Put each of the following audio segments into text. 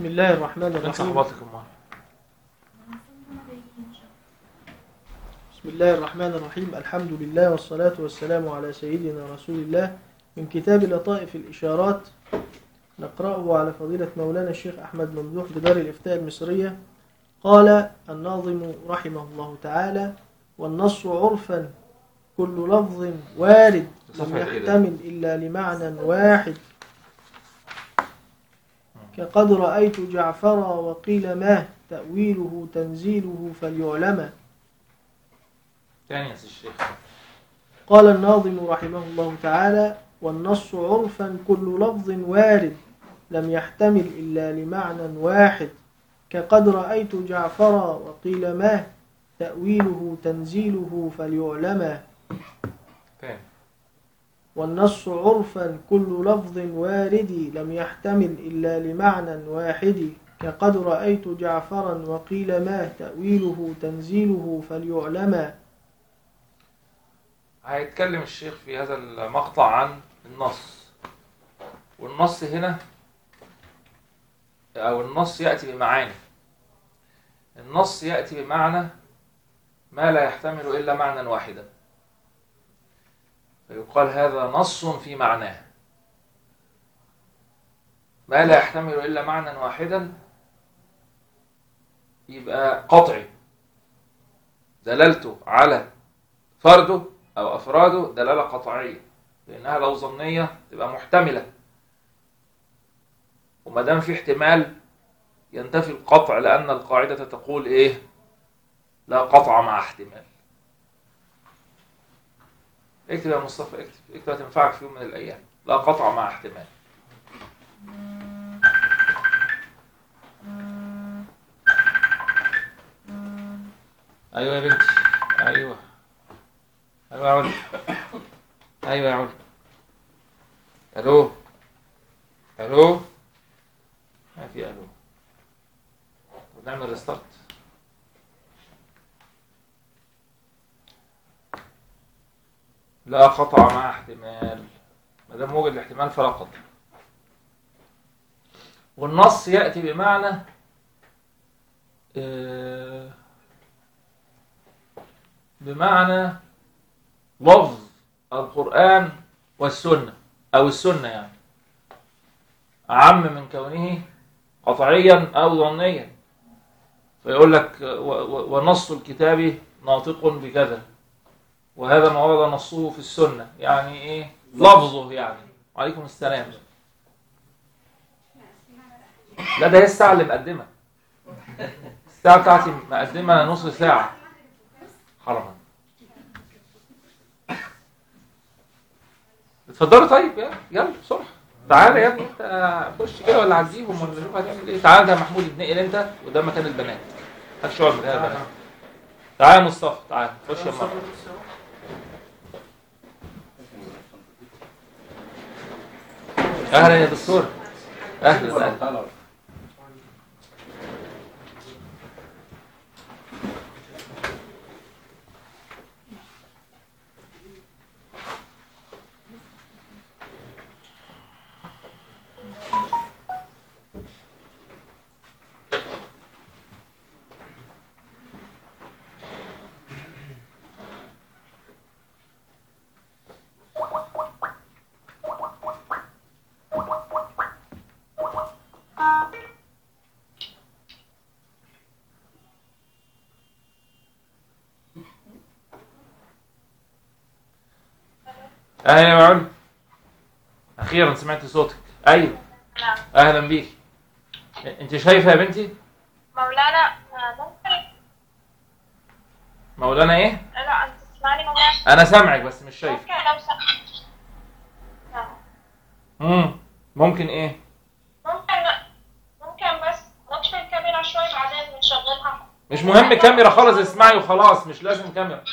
بسم الله الرحمن من الرحيم صحباتكم معنا بسم الله الرحمن الرحيم الحمد لله والصلاة والسلام على سيدنا رسول الله من كتاب لطائف الإشارات نقرأه على فضيلة مولانا الشيخ أحمد ممدوح بدار الإفتاء المصرية قال الناظم رحمه الله تعالى والنص عرفا كل لفظ وارد لم صفحة إيه ده؟ يحتمل إلا لمعنى واحد كقد رأيت جعفرا وقيل ما تأويله تنزيله فليعلم تاني يا سي الشيخ قال الناظم رحمه الله تعالى والنص عرفا كل لفظ وارد لم يحتمل إلا لمعنى واحد كقد رأيت جعفرا وقيل ما تأويله تنزيله فليعلم تاني والنص عرفا كل لفظ وارد لم يحتمل إلا لمعنى واحد كقد رأيت جعفرا وقيل ما تأويله تنزيله فليعلم هيتكلم الشيخ في هذا المقطع عن النص والنص هنا أو النص يأتي بمعاني النص يأتي بمعنى ما لا يحتمل إلا معنى واحدا فيقال هذا نص في معناه ما لا يحتمل إلا معنى واحدا يبقى قطعي دلالته على فرده أو أفراده دلالة قطعية لأنها لو ظنية تبقى محتملة وما دام في احتمال ينتفي القطع لأن القاعدة تقول إيه لا قطع مع احتمال اكتب يا مصطفى اكتب اكتب هتنفعك في يوم من الأيام لا قطع مع احتمال أيوة يا بنتي أيوة ايوه يا علي ايوه يا علي الو الو ما في الو طب نعمل ريستارت لا قطع مع احتمال ما دام وجد الاحتمال فلا قطع والنص ياتي بمعنى آه، بمعنى لفظ القرآن والسنة أو السنة يعني أعم من كونه قطعيا أو ظنيا فيقول لك و- و- ونص الكتاب ناطق بكذا وهذا ما ورد نصه في السنة يعني إيه لفظه يعني وعليكم السلام لا ده هي الساعة اللي مقدمة الساعة بتاعتي مقدمة نص ساعة حرما اتفضلوا طيب يلا يلا بسرعه تعالى يا ابني انت خش كده ولا عديهم ولا شوف هتعمل ايه تعالى ده محمود اتنقل انت وده مكان البنات هات شعر من البنات تعالى يا مصطفى تعالى خش يا مصطفى اهلا يا دكتور اهلا اهلا اهلا يا معلم اخيرا سمعت صوتك ايوه نعم اهلا بيك انت شايفه يا بنتي مولانا آه، ممكن مولانا ايه لا انت تسمعني مولانا انا سامعك بس مش شايف ممكن لو سمحت نعم. امم ممكن ايه ممكن ممكن بس نطفي الكاميرا شوي بعدين نشغلها مش مهم كاميرا خالص اسمعي وخلاص مش لازم كاميرا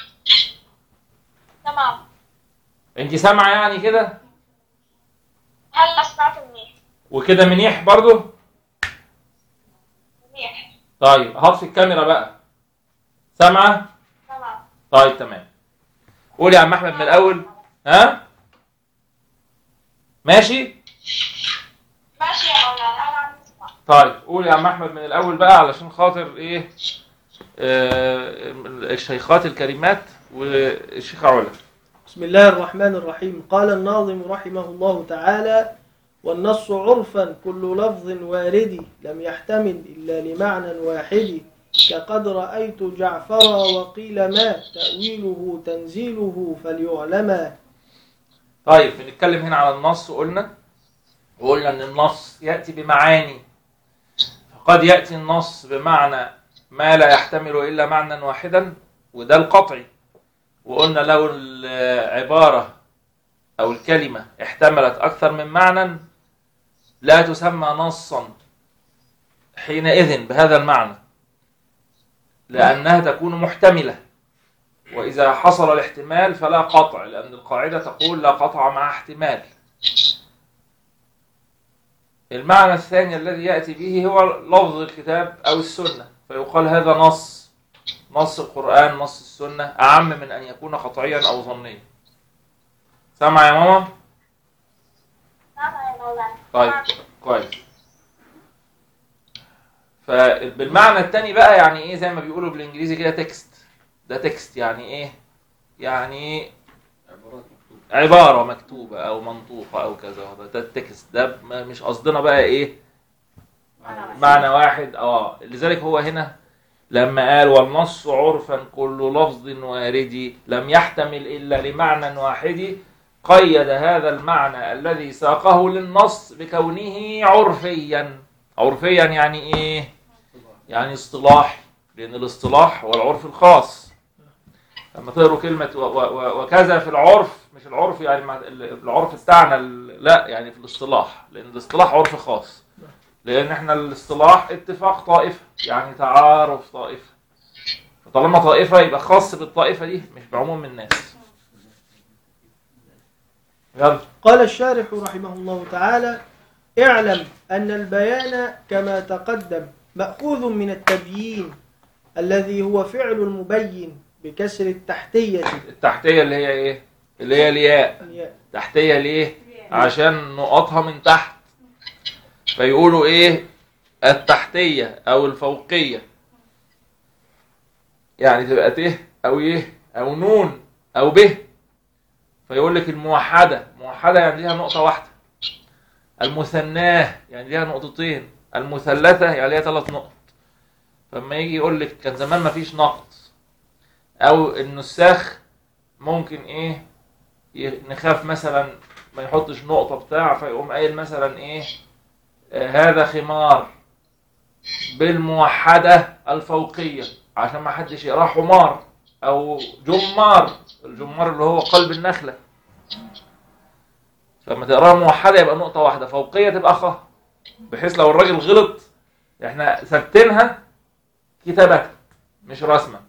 تمام انت سامعه يعني كده هلا سمعت منيح وكده منيح برضو منيح طيب هطفي الكاميرا بقى سامعه تمام طيب تمام قول يا عم احمد من الاول ها ماشي ماشي يا مولانا انا عم بسمع طيب قول يا عم احمد من الاول بقى علشان خاطر ايه آه الشيخات الكريمات والشيخ علا بسم الله الرحمن الرحيم قال الناظم رحمه الله تعالى والنص عرفا كل لفظ وارد لم يحتمل إلا لمعنى واحد كقد رأيت جعفرا وقيل ما تأويله تنزيله فليعلما طيب بنتكلم هنا على النص قلنا وقلنا ان النص ياتي بمعاني فقد ياتي النص بمعنى ما لا يحتمل الا معنى واحدا وده القطعي وقلنا لو العباره او الكلمه احتملت اكثر من معنى لا تسمى نصا حينئذ بهذا المعنى لانها تكون محتمله وإذا حصل الاحتمال فلا قطع لأن القاعدة تقول لا قطع مع احتمال المعنى الثاني الذي يأتي به هو لفظ الكتاب أو السنة فيقال هذا نص نص القرآن نص السنة أعم من أن يكون قطعيا أو ظنيا سامع يا ماما؟ سامع يا مولانا طيب كويس فبالمعنى الثاني بقى يعني ايه زي ما بيقولوا بالانجليزي كده تكست ده تكست يعني ايه يعني عبارات مكتوبة عبارة مكتوبة أو منطوقة أو كذا ده التكست ده ما- مش قصدنا بقى إيه معنى واحد اه لذلك هو هنا لما قال والنص عرفا كل لفظ وارد لم يحتمل إلا لمعنى واحد قيد هذا المعنى الذي ساقه للنص بكونه عرفيا عرفيا يعني إيه يعني اصطلاح لأن الاصطلاح هو العرف الخاص لما تقروا كلمة و- و- و- وكذا في العرف مش العرف يعني مع- ال- العرف بتاعنا ال- لا يعني في الاصطلاح لأن الاصطلاح عرف خاص لأن احنا الاصطلاح اتفاق طائفة يعني تعارف طائفة فطالما طائفة يبقى خاص بالطائفة دي مش بعموم الناس يلا قال الشارح رحمه الله تعالى اعلم أن البيان كما تقدم مأخوذ من التبيين الذي هو فعل المبين بكسر التحتية التحتية اللي هي ايه اللي هي الياء الياء. تحتية ليه عشان نقطها من تحت فيقولوا ايه التحتية او الفوقية يعني تبقى ت او يه او نون او ب فيقول لك الموحدة موحدة يعني ليها نقطة واحدة المثناه يعني ليها نقطتين المثلثة يعني ليها ثلاث نقط فلما يجي يقول لك كان زمان ما فيش نقط او النساخ ممكن ايه ي- نخاف مثلا ما يحطش نقطة بتاع فيقوم قايل مثلا ايه آه هذا خمار بالموحدة الفوقية عشان ما حدش يقراه حمار او جمار الجمار اللي هو قلب النخلة فلما تقراها موحدة يبقى نقطة واحدة فوقية تبقى خ بحيث لو الراجل غلط احنا ثبتينها كتابة مش رسمة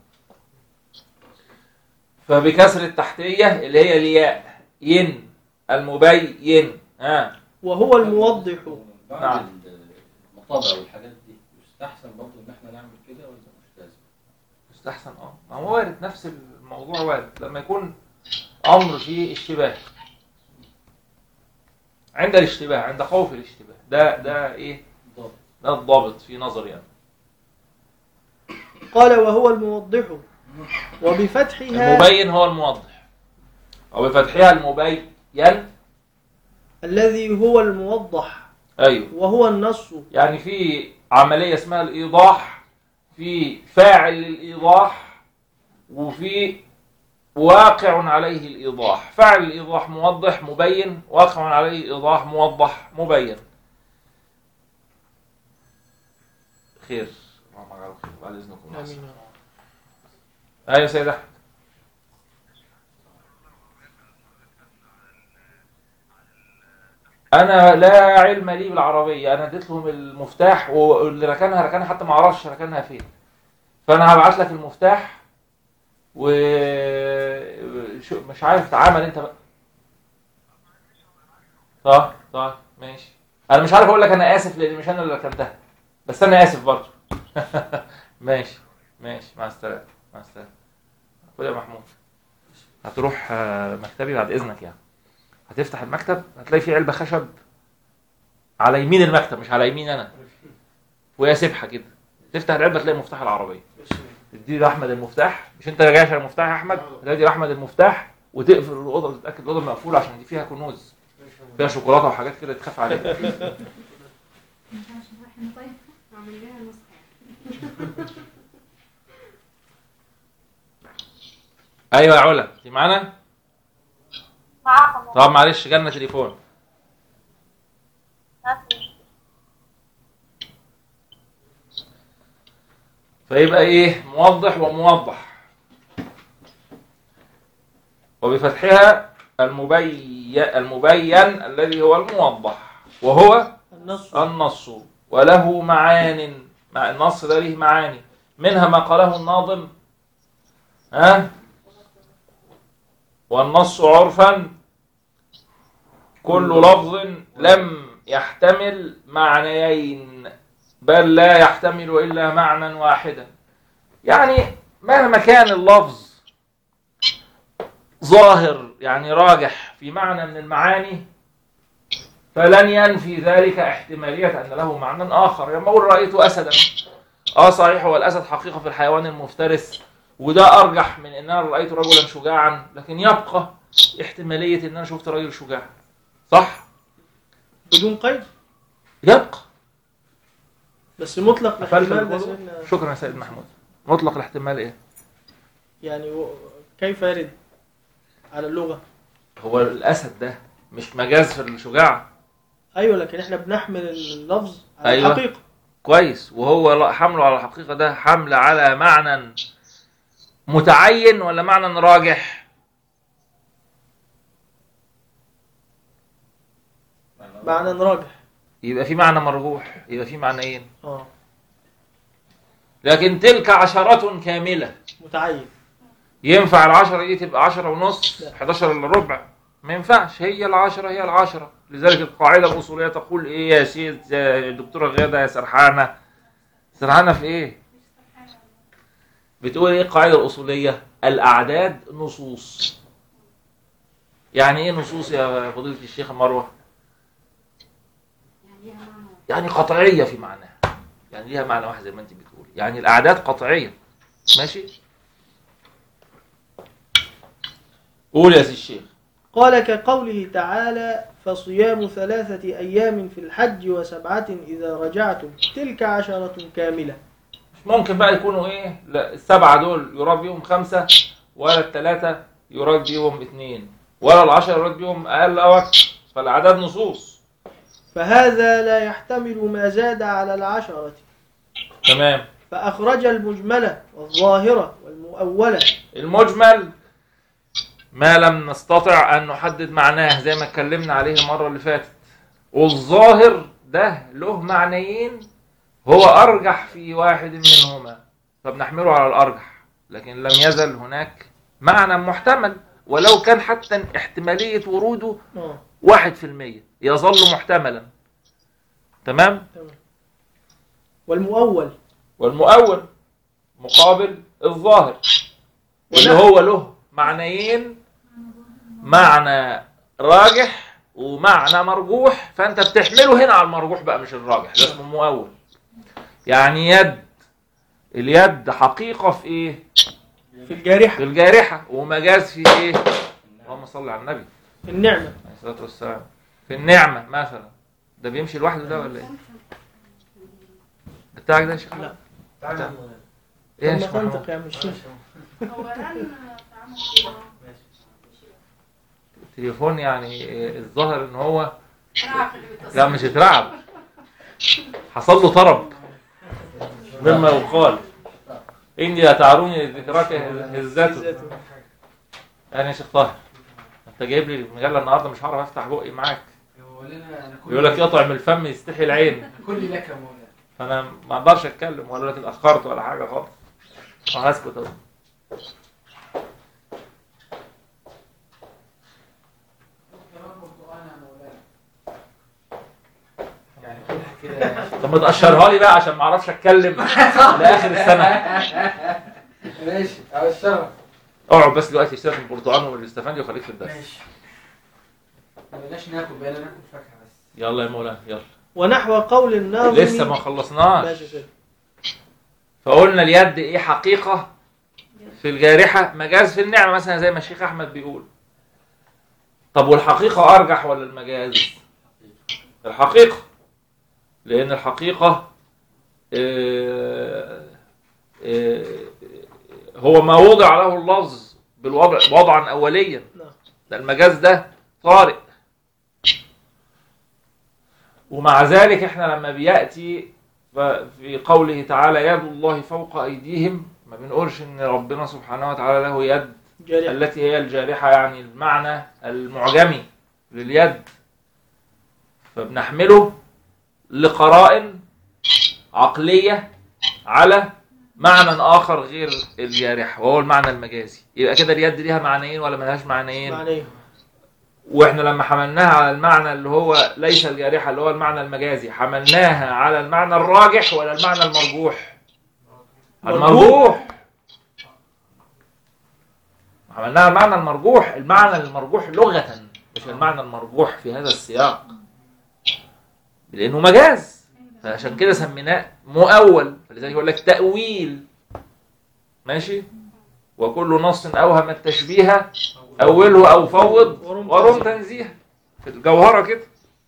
فبكسر التحتية اللي هي الياء ين المبين ها وهو الموضح بعد نعم. المطابع والحاجات دي يستحسن برضه ان احنا نعمل كده ولا مش لازم؟ يستحسن اه ما هو وارد نفس الموضوع وارد لما يكون امر فيه اشتباه عند الاشتباه عند خوف الاشتباه ده ده ايه ضابط ده الضابط في نظري يعني قال وهو الموضح وبفتحها المبين هو الموضح وبفتحها المبين الذي هو الموضح ايوه وهو النص يعني في عملية اسمها الإيضاح في فاعل للإيضاح وفي واقع عليه الإيضاح فاعل الإيضاح موضح مبين واقع عليه الإيضاح موضح مبين خير اللهم اجعله خير بعد إذنكم آمين أيوة سيد أحمد انا لا علم لي بالعربيه انا اديت لهم المفتاح واللي ركنها ركنها حتى ما اعرفش ركنها فين فانا هبعت لك المفتاح و شو- مش عارف تعامل انت بقى طيب طيب ماشي انا مش عارف اقول لك انا اسف لان مش انا اللي ركنتها بس انا اسف برضه ماشي ماشي مع السلامه مع السلامه خد يا محمود هتروح آه، مكتبي بعد اذنك يعني هتفتح المكتب هتلاقي فيه علبة خشب على يمين المكتب مش على يمين انا وهي سبحه كده تفتح العلبه تلاقي مفتاح العربيه تدي لاحمد المفتاح مش انت جاي عشان المفتاح يا احمد تدي لاحمد المفتاح وتقفل الاوضه وتتاكد الاوضه مقفوله عشان دي فيها كنوز فيها شوكولاته وحاجات كده تخاف عليها مش عشان احنا طيب اعمل لنا نسخة ايوه يا علا انت معانا معاكم طب معلش جالنا تليفون فيبقى ايه موضح وموضح وبفتحها المبين المبين الذي هو الموضح وهو النص النص وله معان مع النص ده له معاني منها ما قاله الناظم ها والنص عرفا كل لفظ لم يحتمل معنيين بل لا يحتمل إلا معنى واحدا يعني مهما كان اللفظ ظاهر يعني راجح في معنى من المعاني فلن ينفي ذلك احتمالية أن له معنى آخر لما أقول رأيت أسدا آه صحيح هو الأسد حقيقة في الحيوان المفترس وده أرجح من أن أنا رأيت رجلا شجاعا لكن يبقى احتمالية أن أنا شفت رجل شجاع صح؟ بدون قيد يبقى بس مطلق قفلت الاحتمال ده الموضوع؟ سيدنا- شكرا يا سيد محمود مطلق الاحتمال إيه؟ يعني و- كيف يرد على اللغة هو الأسد ده مش مجاز في الشجاع ايوه لكن احنا بنحمل اللفظ على أيوة. الحقيقة كويس وهو لا- حمله على الحقيقة ده حمل على معنى متعين ولا معنى راجح معنى راجح يبقى في معنى مرجوح يبقى في معنيين اه لكن تلك عشرة كاملة متعين ينفع العشرة دي تبقى عشرة ونص لا. 11 الا ربع ما ينفعش هي العشرة هي العشرة لذلك القاعدة الأصولية تقول إيه يا سيد يا دكتورة غادة يا سرحانة سرحانة في إيه؟ بتقول إيه القاعدة الأصولية؟ الأعداد نصوص يعني إيه نصوص يا فضيلة الشيخة مروة؟ يعني ليها معنى واحد. يعني قطعية في معناها يعني ليها معنى واحد زي ما أنت بتقول يعني الأعداد قطعية ماشي؟ قول يا سي الشيخ قال كقوله تعالى فصيام ثلاثة أيام في الحج وسبعة إذا رجعتم تلك عشرة كاملة مش ممكن بقى يكونوا ايه لا السبعه دول يراد بيهم خمسه ولا الثلاثه يراد بيهم اثنين ولا العشره يراد بيهم اقل او اكثر فالاعداد نصوص فهذا لا يحتمل ما زاد على العشرة تمام فأخرج المجملة والظاهرة والمؤولة المجمل ما لم نستطع ان نحدد معناه زي ما اتكلمنا عليه المره اللي فاتت والظاهر ده له معنيين هو ارجح في واحد منهما فبنحمله على الارجح لكن لم يزل هناك معنى محتمل ولو كان حتى احتماليه وروده آه. واحد في المية يظل محتملا تمام تمام والمؤول والمؤول مقابل الظاهر اللي ونحن- هو له معنيين معنى راجح ومعنى مرجوح فانت بتحمله هنا على المرجوح بقى مش الراجح ده اسمه مؤول يعني يد اليد حقيقة في ايه في الجارحة في الجارحة ومجاز في ايه اللهم صل على النبي في النعمة عليه الصلاة والسلام في النعمة مثلا ده بيمشي لوحده ده ولا ايه بتاعك ده يا شيخ لا. بتاع- ايه يا ثم شيخ محمود تنطق يا مشيخ هو رن تعمل كده التليفون يعني إيه، الظاهر ان هو رعب اللي بيتصل. لا مش اترعب حصل له طرب مما يقال اني لا تعروني ذكراك هزته يعني يا شيخ طاهر انت جايب لي المجله النهارده مش هعرف افتح بقي معاك يقول لك يقطع من الفم يستحي العين كل لك يا مولانا فانا ما اقدرش اتكلم ولا لك اتاخرت ولا حاجه خالص وهسكت اهو يعني كده كده طب ما تقشرها لي بقى عشان ما اعرفش اتكلم لاخر السنه ماشي على الشرف اقعد بس دلوقتي اشتري البرتقال والاستفندي وخليك في الدرس ماشي ما بلاش ناكل بقينا ناكل فاكهه بس يلا يا مولانا يلا ونحو قول الناظم لسه ما خلصناش ماشي كده فقلنا اليد ايه حقيقة في الجارحة مجاز في النعمة مثلا زي ما الشيخ أحمد بيقول طب والحقيقة أرجح ولا المجاز الحقيقة لأن الحقيقة آه، آه، هو ما وضع له اللفظ بالوضع وضعا أوليا نعم. ده المجاز ده طارئ ومع ذلك احنا لما بيأتي في قوله تعالى يد الله فوق أيديهم ما بنقولش إن ربنا سبحانه وتعالى له يد جارح التي هي الجارحة يعني المعنى المعجمي لليد فبنحمله لقرائن عقلية على معنى آخر غير الجارحة وهو المعنى المجازي يبقى كده اليد ليها معنيين ولا ملهاش معنيين معنيه واحنا لما حملناها على المعنى اللي هو ليس الجارحة اللي هو المعنى المجازي حملناها على المعنى الراجح ولا المعنى المرجوح المرجوح عملناها المعنى المرجوح المعنى المرجوح لغة مش المعنى المرجوح في هذا السياق لأنه مجاز فعشان كده سميناه مؤول فلذلك يقول لك تأويل ماشي وكل نص أوهم التشبيه أوله أو فوض ورم ورم تنزيه في الجوهرة كده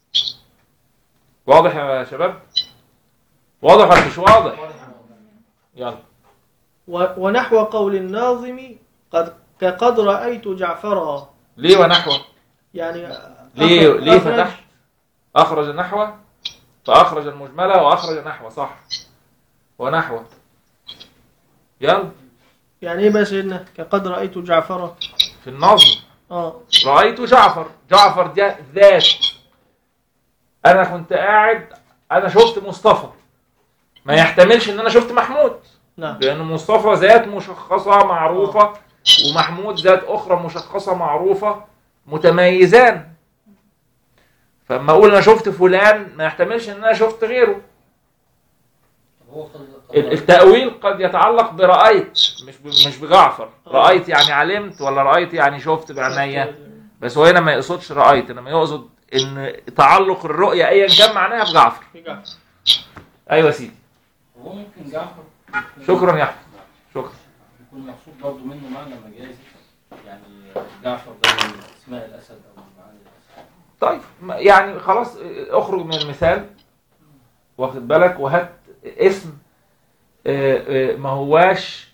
واضح يا شباب واضح ولا مش واضح يلا و- ونحو قول الناظم قد كقد رأيت جعفرا ليه ونحوه يعني ليه أخرج- ليه أخرج- فتحت أخرج نحوه فأخرج المجملة وأخرج نحوه صح ونحوه يلا يعني ايه بقى سيدنا كقد رأيت جعفرا في النظم اه رأيت جعفر جعفر ده ذات أنا كنت قاعد أنا شفت مصطفى ما يحتملش إن أنا شفت محمود نعم لأن مصطفى ذات مشخصة معروفة ومحمود ذات أخرى مشخصة معروفة متميزان فأما أقول أنا شفت فلان ما يحتملش إن أنا شفت غيره طب هو قد ال- التأويل قد يتعلق برأيت مش ب- مش بجعفر رأيت يعني علمت ولا رأيت يعني شفت بعينيا بس هو هنا ما يقصدش رأيت إنما يقصد إن تعلق الرؤية أيا كان معناها بجعفر في جعفر أيوة يا سيدي هو ممكن جعفر شكرا يا أحمد شكرا يكون مقصود برضه منه معنى مجازي يعني جعفر ده من اسماء الاسد او من معاني الاسد طيب ما- يعني خلاص اخرج من المثال واخد بالك وهات اسم آه، آه، ما هواش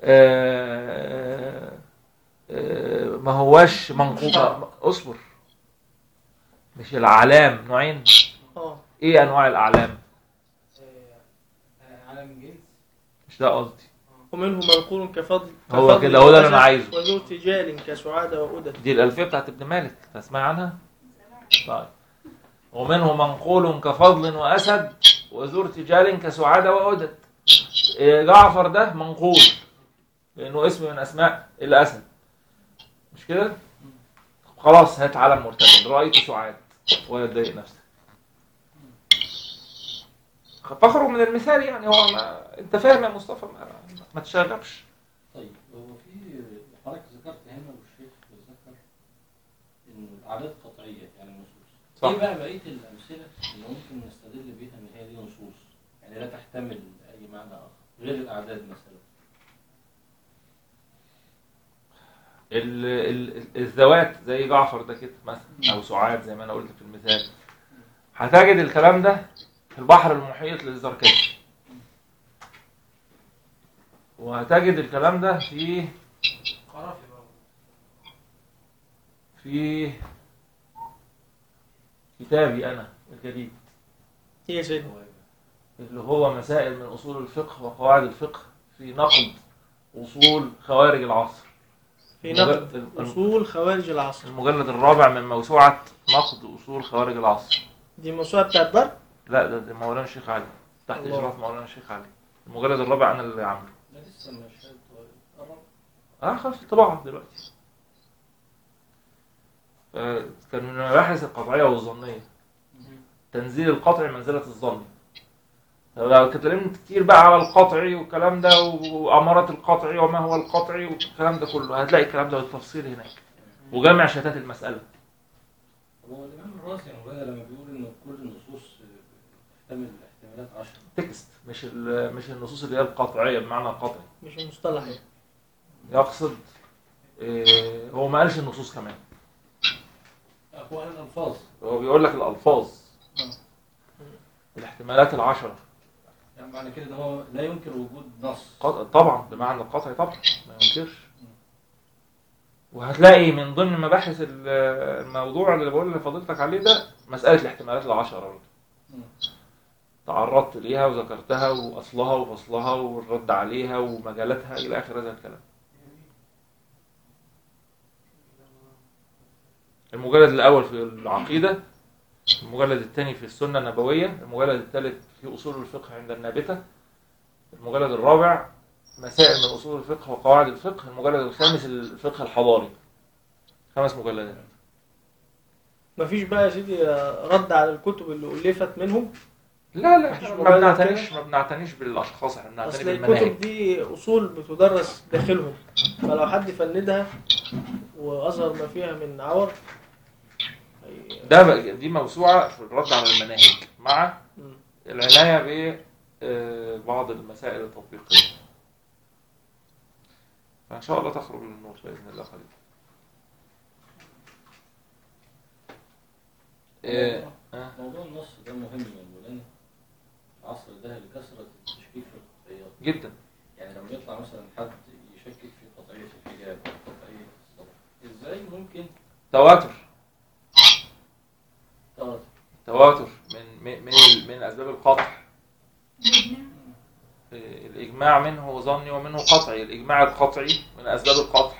آه، آه، ما هواش منقوط اصبر مش الاعلام نوعين اه ايه انواع الاعلام علم جنس مش ده قصدي ومنه منقول كفضل هو كفضل كده، هو ده اللي أنا وأسد عايزه. وذو ارتجال كسعادة وأدد دي الالفيه بتاعت ابن مالك تسمع عنها طيب ومنه منقول كفضل واسد وذو ارتجال كسعاده وأدد إيه، جعفر ده منقول لانه اسم من اسماء الاسد مش كده خلاص هات علم مرتجل رايت سعاد ولا تضايق نفسك فاخرج من المثال يعني هو ما... انت فاهم يا مصطفى ما, ما تشغبش طيب هو في حضرتك ذكرت هنا والشيخ ذكر انه الاعداد قطعيه يعني نصوص صح. ايه بقى بقيه الامثله اللي ممكن نستدل بيها ان هي دي نصوص يعني لا تحتمل اي معنى اخر غير الاعداد مثلا ال ال الذوات زي جعفر ده كده مثلا او سعاد زي ما انا قلت في المثال هتجد الكلام ده في البحر المحيط للزركشي وهتجد الكلام ده في قرافي بقى في كتابي انا الجديد ايه يا سيدنا اللي هو مسائل من اصول الفقه وقواعد الفقه في نقد اصول خوارج العصر في المجل- نقد الم- أصول خوارج العصر المجلد الرابع من موسوعة نقد اصول خوارج العصر دي الموسوعة بتاعت دار لا ده, ده مولانا الشيخ علي تحت الله. اشراف مولانا الشيخ علي المجلد الرابع انا اللي عامله لا لسه مش قرب اه خلاص في طباعه دلوقتي آه، كان من المباحث القطعيه والظنيه تنزيل القطع منزله الظن لو اتكلمت كتير بقى على القطعي والكلام ده وامارات القطعي وما هو القطعي والكلام ده كله هتلاقي الكلام ده بالتفصيل هناك وجمع شتات المساله طب هو الامام الرازي يا مولانا لما بيقول ان كل النصوص تحتمل احتمالات 10 تكست مش ال- مش النصوص اللي هي القطعيه بمعنى القطعي مش المصطلح يعني يقصد إيه هو ما قالش النصوص كمان هو الالفاظ هو بيقول لك الالفاظ الاحتمالات العشره يعني معنى كده ان هو لا يمكن وجود نص قط- طبعا بمعنى القطعي طبعا ما ينكرش وهتلاقي من ضمن مباحث ال- الموضوع اللي بقول لفضيلتك عليه ده مسألة الاحتمالات العشرة برضه مم. تعرضت ليها وذكرتها وأصلها وفصلها والرد عليها ومجالاتها إلى آخر هذا الكلام المجلد الأول في العقيدة المجلد الثاني في السنة النبوية المجلد الثالث في أصول الفقه عند النابتة المجلد الرابع مسائل من أصول الفقه وقواعد الفقه المجلد الخامس الفقه الحضاري خمس مجلدات مفيش بقى يا سيدي رد على الكتب اللي ألفت منهم لا لا مفيش احنا مجلد ما بنعتنيش تاني؟ ما بنعتنيش بالاشخاص احنا بنعتني أصل بالمناهج الكتب دي أصول بتدرس داخلهم فلو حد فندها وأظهر ما فيها من عور هي- ده بقى- دي موسوعه في الرد على المناهج مع مم. العنايه ببعض المسائل التطبيقيه فان شاء الله تخرج للنور باذن الله قريبا إيه، آه. موضوع النص ده مهم يا مولانا في العصر ده لكثره التشكيك في القضيات جدا يعني لما يطلع مثلا حد يشكك في قطعيه الحجاب او قطعيه الصلاه ازاي ممكن تواتر ترى تواتر من من من, من اسباب القطع إيه، الاجماع منه ظني ومنه قطعي الاجماع القطعي من اسباب القطع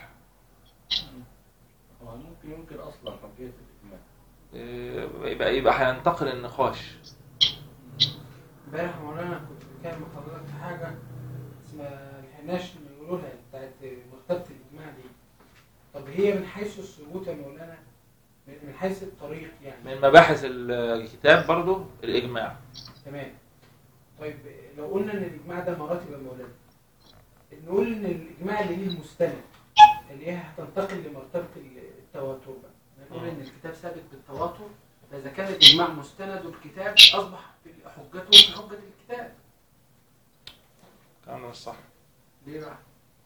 هو ممكن يمكن اصلا حجيه الاجماع إيه، يبقى يبقى هينتقل النقاش امبارح يا مولانا كنت بتكلم مع حضرتك في حاجه اسمها الحناش اللي بيقولوا لها بتاعت مرتبه الاجماع دي طب هي من حيث الثبوت يا مولانا من من حيث الطريق يعني من مباحث الكتاب برضو الإجماع تمام طيب لو قلنا ان الاجماع ده مراتب يا مولانا نقول ان الاجماع اللي ليه مستند اللي هي هتنتقل لمرتبه التواتر بقى نقول ان الكتاب ثابت بالتواتر فاذا كان الاجماع مستند الكتاب اصبح في حجته في حجه الكتاب كلام مش صح ليه بقى؟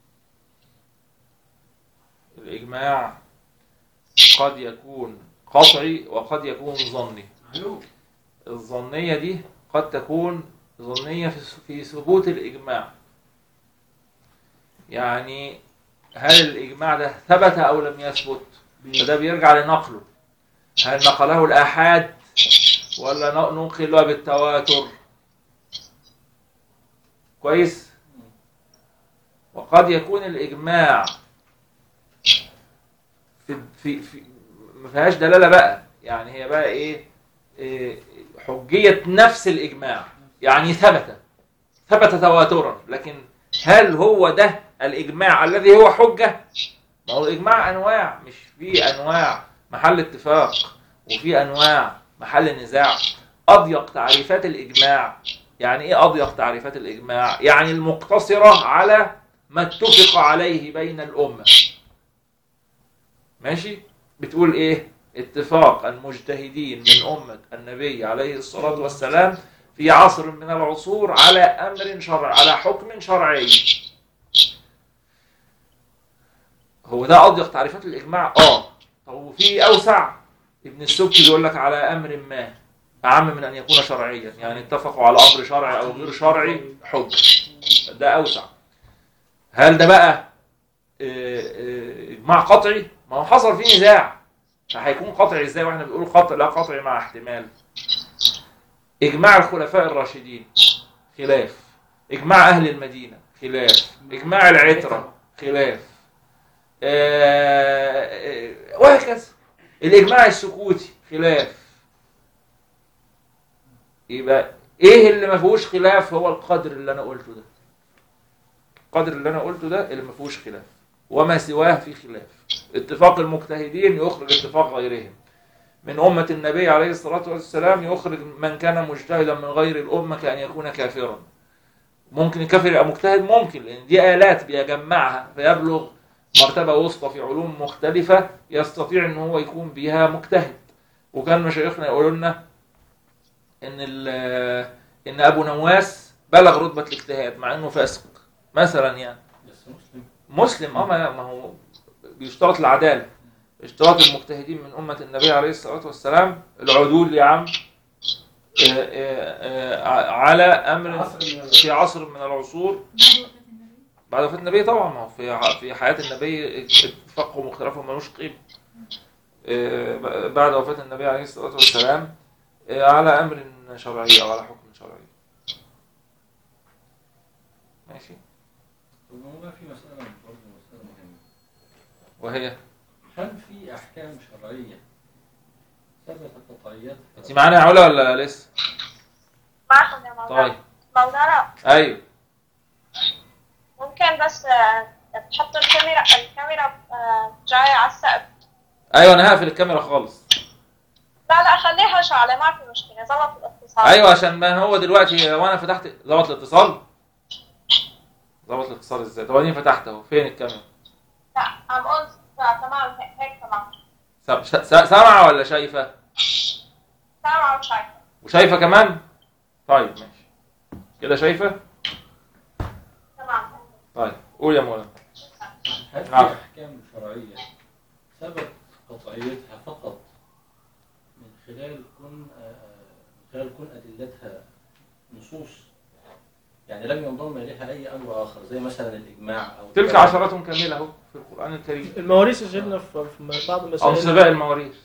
الإجماع قد يكون قطعي وقد يكون ظني معلوم الظنية دي قد تكون ظنية في في ثبوت الإجماع يعني هل الإجماع ده ثبت أو لم يثبت فده بيرجع لنقله هل نقله الآحاد ولا ن- نقله بالتواتر كويس وقد يكون الإجماع في في في ما فيهاش دلالة بقى يعني هي بقى إيه, إيه حجية نفس الإجماع يعني ثبت ثبت تواترا لكن هل هو ده الإجماع الذي هو حجة؟ ما هو الإجماع أنواع مش في أنواع محل اتفاق وفي أنواع محل نزاع أضيق تعريفات الإجماع يعني إيه أضيق تعريفات الإجماع؟ يعني المقتصرة على ما اتفق عليه بين الأمة ماشي؟ بتقول إيه؟ اتفاق المجتهدين من أمة النبي عليه الصلاة والسلام في عصر من العصور على أمر شرعي على حكم شرعي هو ده أضيق تعريفات الإجماع آه طب وفي أوسع ابن السبكي بيقول لك على أمر ما أعم من أن يكون شرعيا يعني اتفقوا على أمر شرعي أو غير شرعي حكم ده أوسع هل ده بقى آه، آه، إجماع قطعي؟ ما هو حصل فيه نزاع فهيكون قطعي ازاي واحنا بنقول قطع لا قطعي مع احتمال اجماع الخلفاء الراشدين خلاف اجماع اهل المدينه خلاف اجماع العتره خلاف آه، آه، وهكذا الاجماع السكوتي خلاف يبقى ايه اللي ما فيهوش خلاف هو القدر اللي انا قلته ده القدر اللي انا قلته ده اللي ما فيهوش خلاف وما سواه في خلاف اتفاق المجتهدين يخرج اتفاق غيرهم من أمة النبي عليه الصلاة والسلام يخرج من كان مجتهدا من غير الأمة كأن يكون كافرا ممكن الكافر يبقى مجتهد ممكن لأن دي آلات بيجمعها فيبلغ مرتبة وسطى في علوم مختلفة يستطيع أن هو يكون بها مجتهد وكان مشايخنا يقولوا لنا ان ال- ان ابو نواس بلغ رتبه الاجتهاد مع انه فاسق مثلا يعني بس مسلم مسلم اه ما ما هو بيشترط العداله اشتراط المجتهدين من امه النبي عليه الصلاه والسلام العدول يا عم آه، آه، آه، على امر عصر من في عصر من العصور بعد وفاة النبي بعد وفاة النبي طبعا ما هو في ع- في حياة النبي اتفاقهم واختلافهم ملوش قيمة. آه، ب- بعد وفاة النبي عليه الصلاة والسلام آه، على أمر شرعي أو على حكم شرعي. ماشي طب هو في مسألة برضه مسألة مهمة وهي هل في أحكام شرعية ثبتت قطعياتها أنت معانا يا علا ولا لسه؟ معكم يا مولانا طيب مولانا أيوه ممكن بس آه، تحطوا الكاميرا الكاميرا آه، جاية على السقف أيوه أنا هقفل الكاميرا خالص. لا لا خليها شعلة ما في مشكلة ظبط الاتصال أيوه عشان ما هو دلوقتي وأنا فتحت ظبط الاتصال. ظبط الاتصال إزاي؟ طب أنا فتحت أهو فين الكاميرا؟ لا عم اقول لا، تمام هيك هيك تمام س- س- سامعة ولا شايفة؟ سامعة وشايفة وشايفة كمان؟ طيب ماشي. كده شايفة؟ تمام طيب قول يا مولانا هل في نعم. أحكام شرعية ثبت قطعيتها فقط من خلال كون آه، من خلال كون أدلتها نصوص يعني لم ينضم إليها أي أمر آخر زي مثلا الإجماع أو تلك عشرات كاملة اهو في القرآن الكريم المواريث يا سيدنا في في بعض أو المسائل سباق المواريث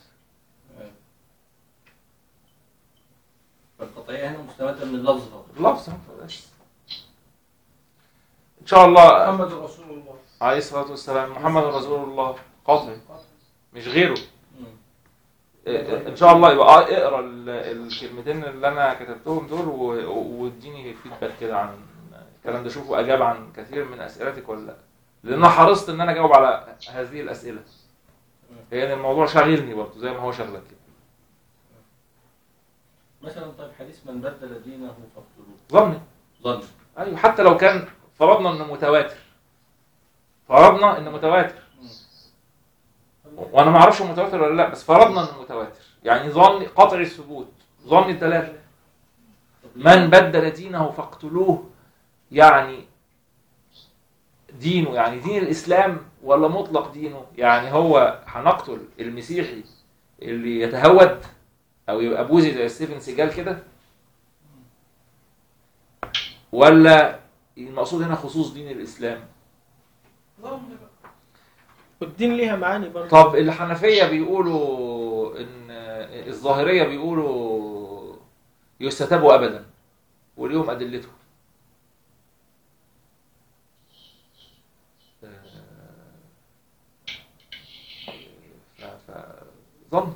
فالقطعية هنا مستمدة من اللفظ فقط لفظ بس إن شاء الله محمد رسول الله عليه الصلاة والسلام محمد رسول الله قاطع مش غيره مم. إيه، إن شاء الله يبقى اقرا ال- الكلمتين اللي أنا كتبتهم دول و- واديني فيدباك كده عن الكلام ده شوفوا أجاب عن كثير من أسئلتك ولا لا لأن أنا حرصت إن أنا أجاوب على هذه الأسئلة لأن الموضوع شاغلني برضه زي ما هو شاغلك كده مثلا طيب حديث من بدل دينه فاقتلوه ظني ظن ايوه حتى لو كان فرضنا انه متواتر فرضنا انه متواتر وانا ما اعرفش هو متواتر ولا لا بس فرضنا انه متواتر يعني ظن قطع الثبوت ظن الدلاله طب ليه؟ من بدل دينه فاقتلوه يعني دينه يعني دين الاسلام ولا مطلق دينه يعني هو هنقتل المسيحي اللي يتهود او يبقى بوذي زي ستيفن سيجال كده ولا المقصود هنا خصوص دين الاسلام ظن بقى والدين ليها معاني برضه طب الحنفيه بيقولوا ان الظاهريه بيقولوا يستتابوا ابدا وليهم ادلتهم ف- ف- ظن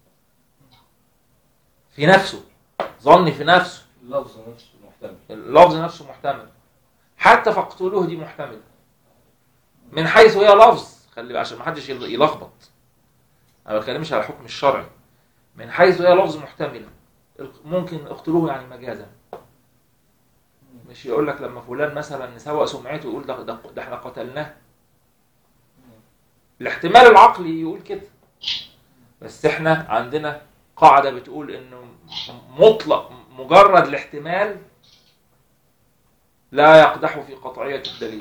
في نفسه ظن في نفسه اللفظ نفسه محتمل اللفظ نفسه محتمل حتى فاقتلوه دي محتمل من حيث هي لفظ خلي بالك عشان ما حدش يل- يلخبط انا ما بتكلمش على الحكم الشرعي من حيث هي لفظ محتمله ممكن اقتلوه يعني مجازا مش يقول لك لما فلان مثلا نسوء سمعته يقول ده, ده, ده احنا قتلناه الاحتمال العقلي يقول كده بس احنا عندنا قاعدة بتقول انه مطلق مجرد الاحتمال لا يقدح في قطعية الدليل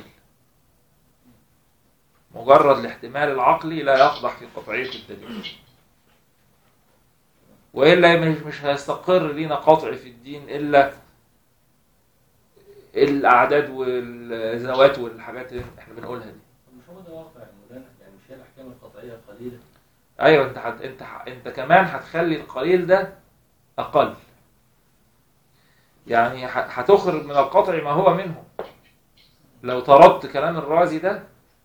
مجرد الاحتمال العقلي لا يقدح في قطعية الدليل وإلا مش مش هيستقر لينا قطع في الدين إلا الأعداد والذوات والحاجات اللي احنا بنقولها دي طب مش هو ده واقع يا مولانا يعني مش هي الاحكام القطعيه قليله ايوه انت حت... انت ح... انت كمان هتخلي القليل ده اقل يعني ه... هتخرج من القطع ما هو منه لو طردت كلام الرازي ده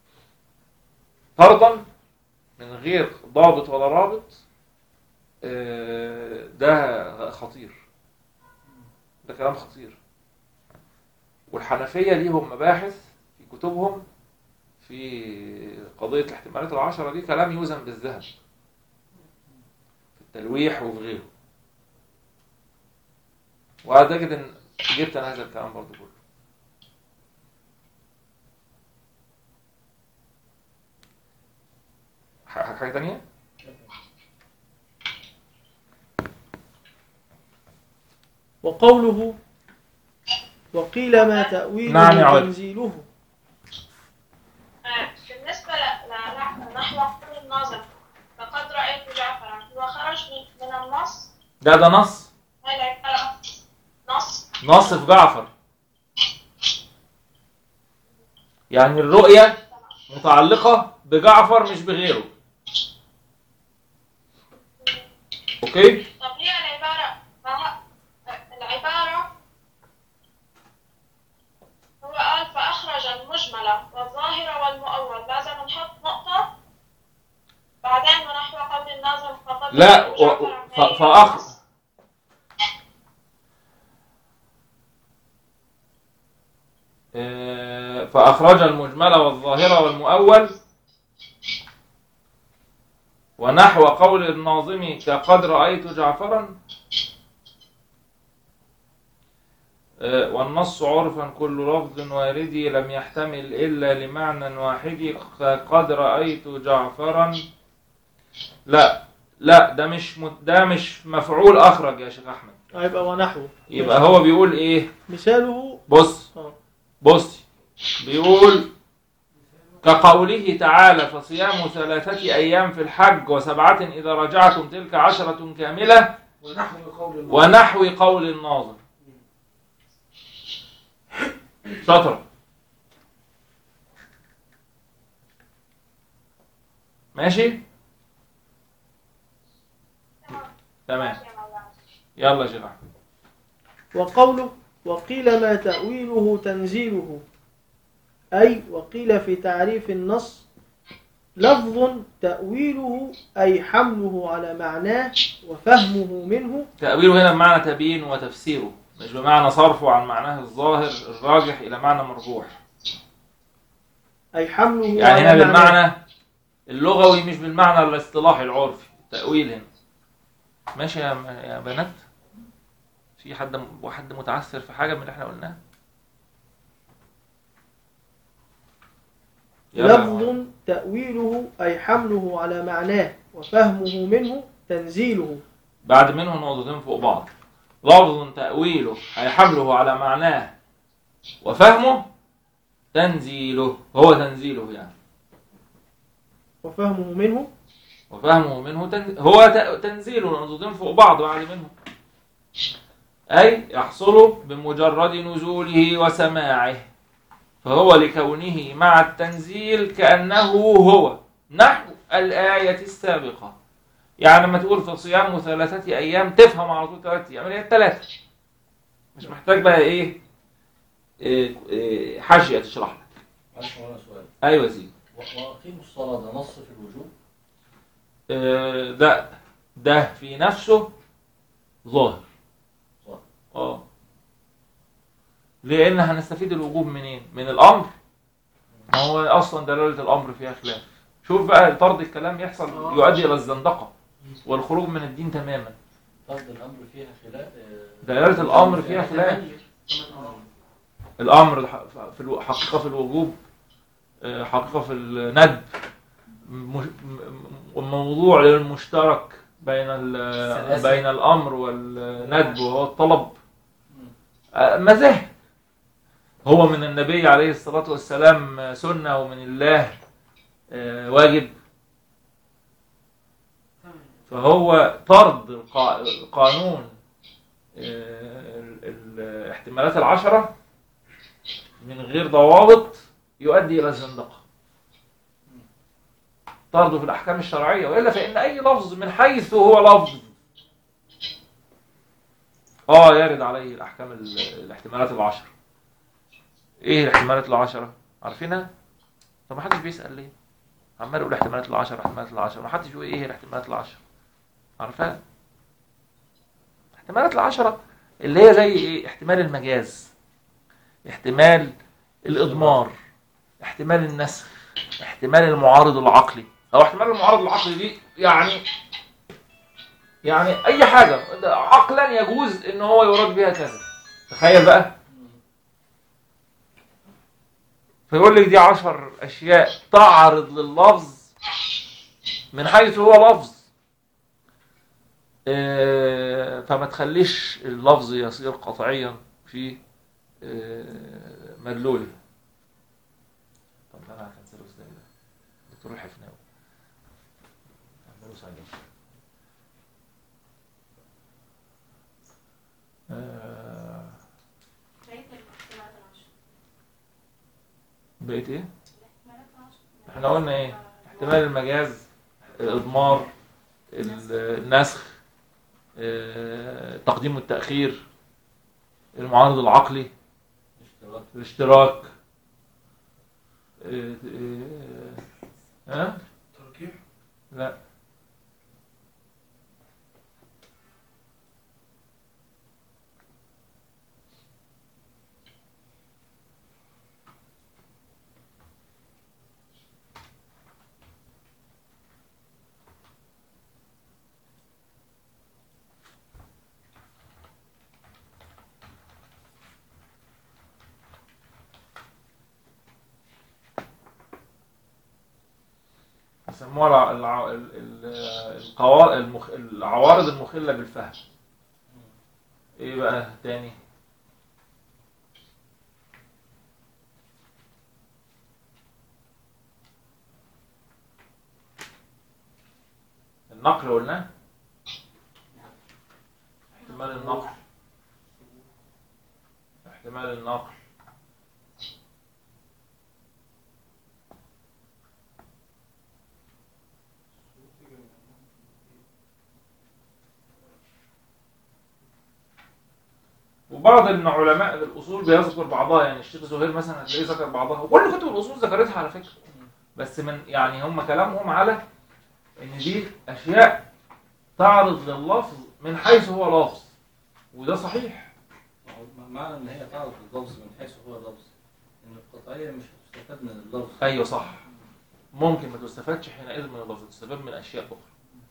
فرضا من غير ضابط ولا رابط آه، ده خطير ده كلام خطير والحنفية ليهم مباحث في كتبهم في قضية الاحتمالات العشرة دي كلام يوزن بالذهب في التلويح وفي غيره وأعتقد إن جبت أنا هذا الكلام برضه كله ح- حاجة تانية؟ وقوله وقيل ما تأويله نعم يا عود. تنزيله آه، بالنسبة ل- ل- لنحو قول الناظم فقد رأيت جعفرا هو خرج من من النص ده ده نص هاي العبارة نص نص في جعفر يعني الرؤية متعلقة بجعفر مش بغيره اوكي طب هي العبارة فه- العبارة هو قال فأخرج المجمل والظاهر والمؤول لازم نحط نقطة بعدين ونحو قول الناظم فقد لا رأيت و... جعفراً ف... هي فأخ النص. آه، فأخرج المجمل والظاهر والمؤول ونحو قول الناظم كقد رأيت جعفرا آه، والنص عرفا كل لفظ وارد لم يحتمل إلا لمعنى واحد فقد رأيت جعفرا لا لا ده مش م- ده مش مفعول أخرج يا شيخ أحمد هيبقى ونحوه يبقى هو بيقول إيه مثاله بص آه. بص بيقول كقوله تعالى فصيام ثلاثة أيام في الحج وسبعة إذا رجعتم تلك عشرة كاملة ونحو قول الناظم ونحو قول الناظر شطرة ماشي تمام ماشي يا مولانا. يلا يا شيخ أحمد. وقوله وقيل ما تأويله تنزيله أي وقيل في تعريف النص لفظ تأويله أي حمله على معناه وفهمه منه تأويله هنا بمعنى تبيين وتفسيره مش بمعنى صرفه عن معناه الظاهر الراجح إلى معنى مرجوح أي حمله يعني على هنا معناه. بالمعنى اللغوي مش بالمعنى الاصطلاحي العرفي التأويل هنا ماشي يا يا بنات في حد واحد متعثر في حاجة من اللي احنا قلناه يلا يا لفظ معلم. تأويله أي حمله على معناه وفهمه منه تنزيله بعد منه نقطتين فوق بعض لفظ تأويله أي حمله على معناه وفهمه تنزيله هو تنزيله يعني وفهمه منه وفهمه منه تن... هو ت- تنزيل نقطتين فوق بعض بعد منه أي يحصل بمجرد نزوله وسماعه فهو لكونه مع التنزيل كأنه هو نحو الآية السابقة يعني لما تقول في صيام ثلاثة أيام تفهم على طول ثلاثة أيام اللي هي الثلاثة مش محتاج بقى إيه, إيه, إيه حاشية تشرح لك معلش هو انا سؤال أيوة يا سيدي و- واقيموا الصلاه ده نص في الوجوب آه، ده ده في نفسه ظاهر ظاهر. اه لان هنستفيد الوجوب منين من الامر ما هو اصلا دلاله الامر فيها خلاف شوف بقى طرد الكلام يحصل آه. يؤدي الى الزندقه والخروج من الدين تماما فرض الامر فيها خلاف آه، دلاله الامر فيها خلاف الامر الح- في الو- حقيقه في الوجوب آه، حقيقه في الندب مش- م- م- موضوع للمشترك بين ال- الثلاثة. بين الامر والندب وهو الطلب آه، مذاهب هو من النبي عليه الصلاه والسلام سنه ومن الله آه، واجب فهو طرد القا- القانون آه، ال- الاحتمالات العشرة من غير ضوابط يؤدي إلى الزندقة طرده في الأحكام الشرعية وإلا فإن أي لفظ من حيث هو لفظ آه يرد عليه الأحكام ال- الاحتمالات العشرة إيه الاحتمالات العشرة؟ عارفينها؟ طب ما حدش بيسأل ليه؟ عمال يقول احتمالات العشرة احتمالات العشرة ما حدش بيقول إيه الاحتمالات العشرة؟ عارفها؟ احتمالات العشرة اللي هي زي ايه احتمال المجاز احتمال الإضمار احتمال النسخ احتمال المعارض العقلي او احتمال المعارض العقلي دي يعني يعني اي حاجة ده عقلا يجوز ان هو يراد بها كذا تخيل بقى فيقول لك دي عشر اشياء تعرض لللفظ من حيث هو لفظ آه، فما تخليش اللفظ يصير قطعيا في آه، مدلوله طب انا هكنسله ازاي ده دكتور الحفناوي اعمله سجل آه، بقيت الاحتمالات العشر بقيت ايه؟ الاحتمالات العشر احنا قلنا ايه؟ احتمال المجاز الاضمار ال- النسخ آه، التقديم والتأخير المعارض العقلي اشتراك الاشتراك آه، آه، ها؟ تركيب لا يسموها الع- الع- ال- ال- القوا- المخ... العوارض المخلة بالفهم ايه بقى تاني النقل قلناه احتمال النقل احتمال النقل وبعض من علماء الاصول بيذكر بعضها يعني الشيخ زهير مثلا هتلاقيه ذكر بعضها وكل كتب الاصول ذكرتها على فكره بس من يعني هم كلامهم على ان دي اشياء تعرض لللفظ من حيث هو لفظ وده صحيح ما هو معنى ان هي تعرف اللفظ من حيث هو لفظ ان القطعيه مش هتستفاد من اللفظ ايوه صح ممكن ما تستفادش حينئذ من اللفظ تستفاد من اشياء اخرى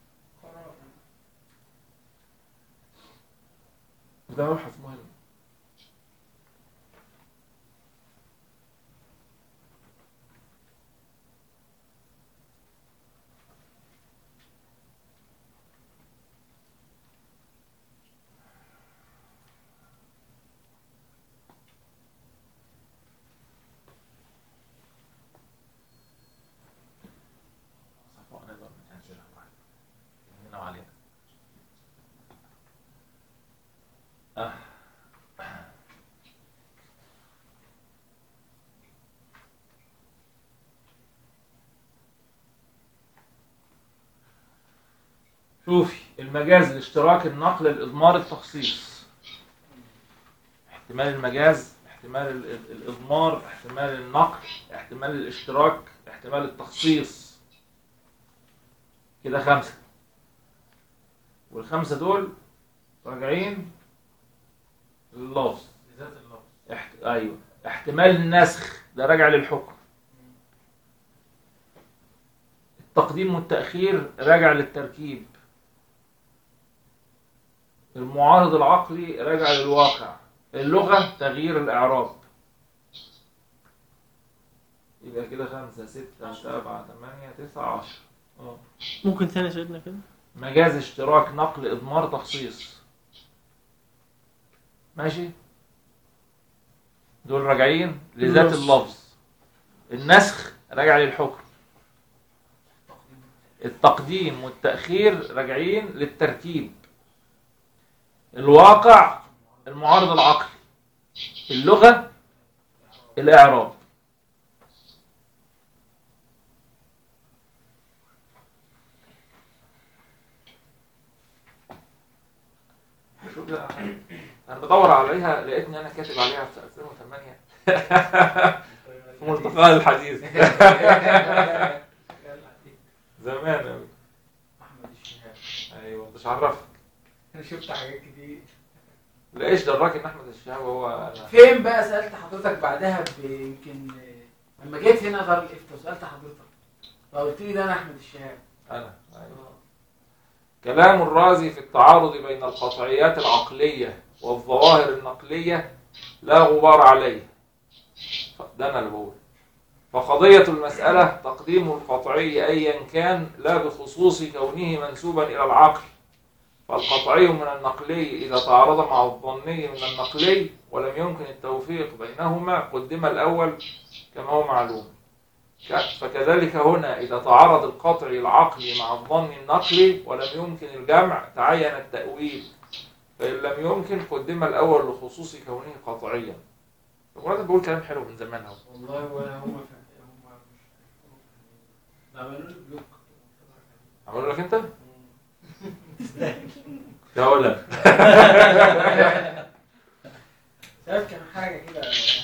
ده مبحث مهم صفاء نقدر ننزلها بعد. هنا وعلينا آه. شوفي المجاز الاشتراك النقل الاضمار التخصيص احتمال المجاز احتمال ال- ال- الاضمار احتمال النقل احتمال الاشتراك احتمال التخصيص كده خمسة والخمسة دول راجعين لللفظ ذات اللفظ احت... ايوه احتمال النسخ ده راجع للحكم التقديم والتأخير راجع للتركيب المعارض العقلي راجع للواقع اللغة تغيير الإعراب يبقى كده خمسة ستة سبعة ثمانية تسعة عشر اه ممكن ثاني سيدنا كده مجاز اشتراك نقل إضمار تخصيص ماشي دول راجعين لذات النص. اللفظ النسخ راجع للحكم التقديم والتأخير راجعين للتركيب الواقع المعارض العقلي اللغة الإعراب شوف ده انا بدور عليها لقيتني انا كاتب عليها في 2008 في ملتقى الحديث زمان قوي احمد الشهاب ايوه مش عرفك انا شفت حاجات كتير لا ايش دراك ان احمد الشهاب هو انا فين بقى سالت حضرتك بعدها يمكن لما جيت هنا دار الافتاء وسالت حضرتك فقلت لي ده انا احمد الشهاب انا أيوة. كلام الرازي في التعارض بين القطعيات العقلية والظواهر النقلية لا غبار عليه ده انا اللي بقول فقضية المسألة تقديم القطعي أيا كان لا بخصوص كونه منسوبا إلى العقل فالقطعي من النقلي إذا تعارض مع الظني من النقلي ولم يمكن التوفيق بينهما قدم الأول كما هو معلوم ك- فكذلك هنا إذا تعارض القطعي العقلي مع الظن النقلي ولم يمكن الجمع تعين التأويل فإن لم يمكن قدم الأول لخصوص كونه قطعيا المراد بقول كلام حلو من زمان اهو والله ولا هم فا- هم مش عملوا لي بلوك عملوا لك انت؟ لا ولا شايف كان حاجه كده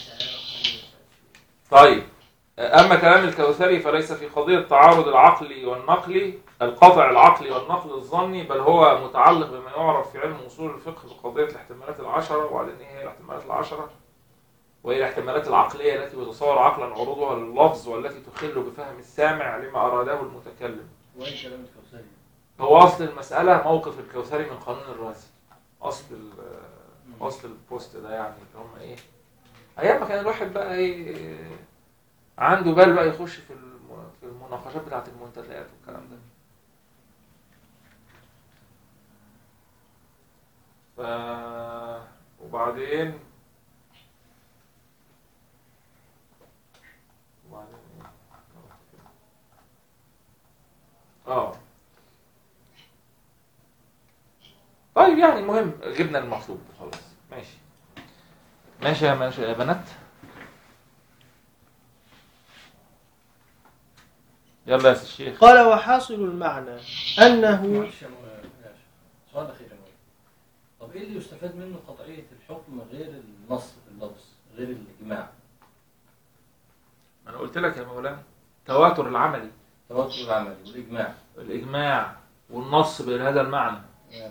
طيب أما كلام الكوثري فليس في قضية تعارض العقلي والنقلي القطع العقلي والنقل الظني بل هو متعلق بما يعرف في علم أصول الفقه بقضية الاحتمالات العشرة وبعدين إيه هي الاحتمالات العشرة وهي الاحتمالات العقلية التي يتصور عقلا عروضها لللفظ والتي تخل بفهم السامع لما أراده المتكلم وين كلام الكوثري؟ هو أصل المسألة موقف الكوثري من قانون الرازي أصل ال- أصل البوست ده يعني اللي هم إيه أيام ما كان الواحد بقى إيه عنده بال بقى يخش في الم- في المناقشات بتاعة المنتديات والكلام ده ف... وبعدين وبعدين إيه؟ اه طيب يعني المهم جبنا المطلوب خلاص ماشي ماشي يا ماشي يا بنات يلا يا سي الشيخ قال وحاصل المعنى أنه معلش يا مو- ماشي. سؤال اخير يا مولانا طب ايه اللي يستفاد منه قطعيه الحكم غير النص في اللفظ غير الاجماع ما انا قلت لك يا مولانا تواتر العملي تواتر العملي والاجماع الاجماع والنص بهذا المعنى يعني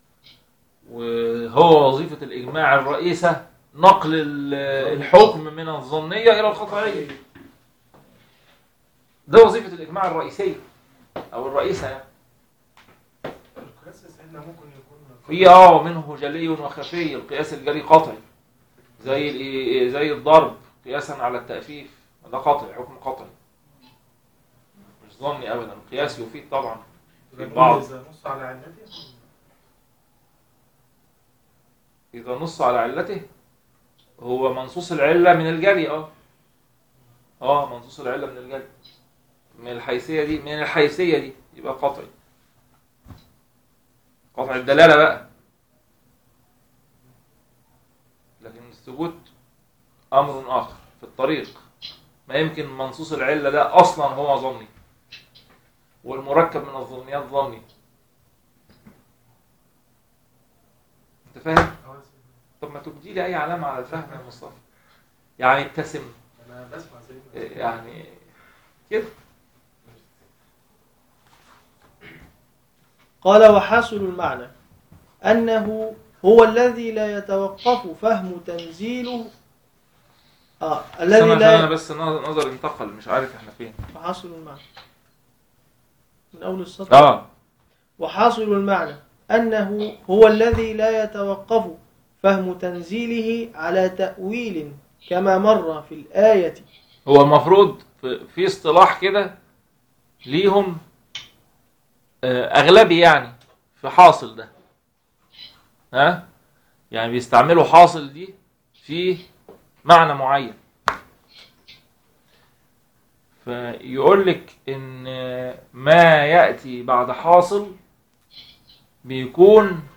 وهو وظيفة الإجماع الرئيسة نقل ال- الحكم من الظنية إلى القطعية ده وظيفة الإجماع الرئيسية أو الرئيسة يعني القياس سيدنا ممكن يكون في اه منه جلي وخفي القياس الجلي قطعي زي الإيه- زي الضرب قياسا على التأفيف ده قطعي حكم قطعي مش ظني أبدا القياس يفيد طبعا في بعض إذا نص على علته إذا نص على علته هو منصوص العلة من الجري اه اه منصوص العلة من الجري من الحيثية دي من الحيثية دي يبقى قطعي قطع الدلالة بقى لكن الثبوت أمر آخر في الطريق ما يمكن منصوص العلة ده أصلا هو ظني والمركب من الظنيات ظني أنت فاهم؟ طب ما تبدي لي اي علامه على الفهم يا مصطفى يعني ابتسم انا بسمع سيدنا يعني كده قال وحاصل المعنى أنه هو الذي لا يتوقف فهم تنزيله آه الذي استنى عشان انا لا بس نظر نظر انتقل مش عارف احنا فين وحاصل المعنى من أول السطر اه وحاصل المعنى أنه هو الذي لا يتوقف فهم تنزيله على تأويل كما مر في الآية هو المفروض في, في اصطلاح كده ليهم آه، اغلبي يعني في حاصل ده ها يعني بيستعملوا حاصل دي في معنى معين فيقول لك ان ما ياتي بعد حاصل بيكون